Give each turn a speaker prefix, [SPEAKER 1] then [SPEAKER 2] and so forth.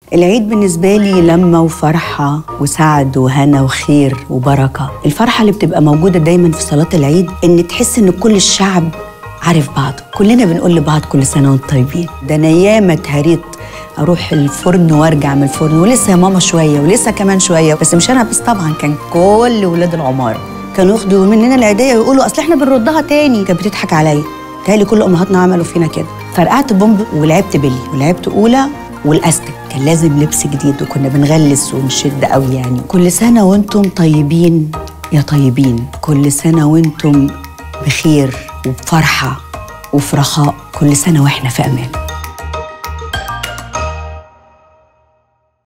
[SPEAKER 1] العيد بالنسبة لي لمة وفرحة وسعد وهنا وخير وبركة الفرحة اللي بتبقى موجودة دايما في صلاة العيد إن تحس إن كل الشعب عارف بعضه كلنا بنقول لبعض كل سنة وانتم طيبين ده أنا ياما اتهريت اروح الفرن وارجع من الفرن ولسه يا ماما شويه ولسه كمان شويه بس مش انا بس طبعا كان كل ولاد العماره كانوا ياخدوا مننا العيديه ويقولوا اصل احنا بنردها تاني كانت بتضحك عليا تهيألي كل امهاتنا عملوا فينا كده فرقعت بومب ولعبت بلي ولعبت اولى والاستك كان لازم لبس جديد وكنا بنغلس ونشد قوي يعني كل سنه وانتم طيبين يا طيبين كل سنه وانتم بخير وبفرحه وفي رخاء كل سنه واحنا في امان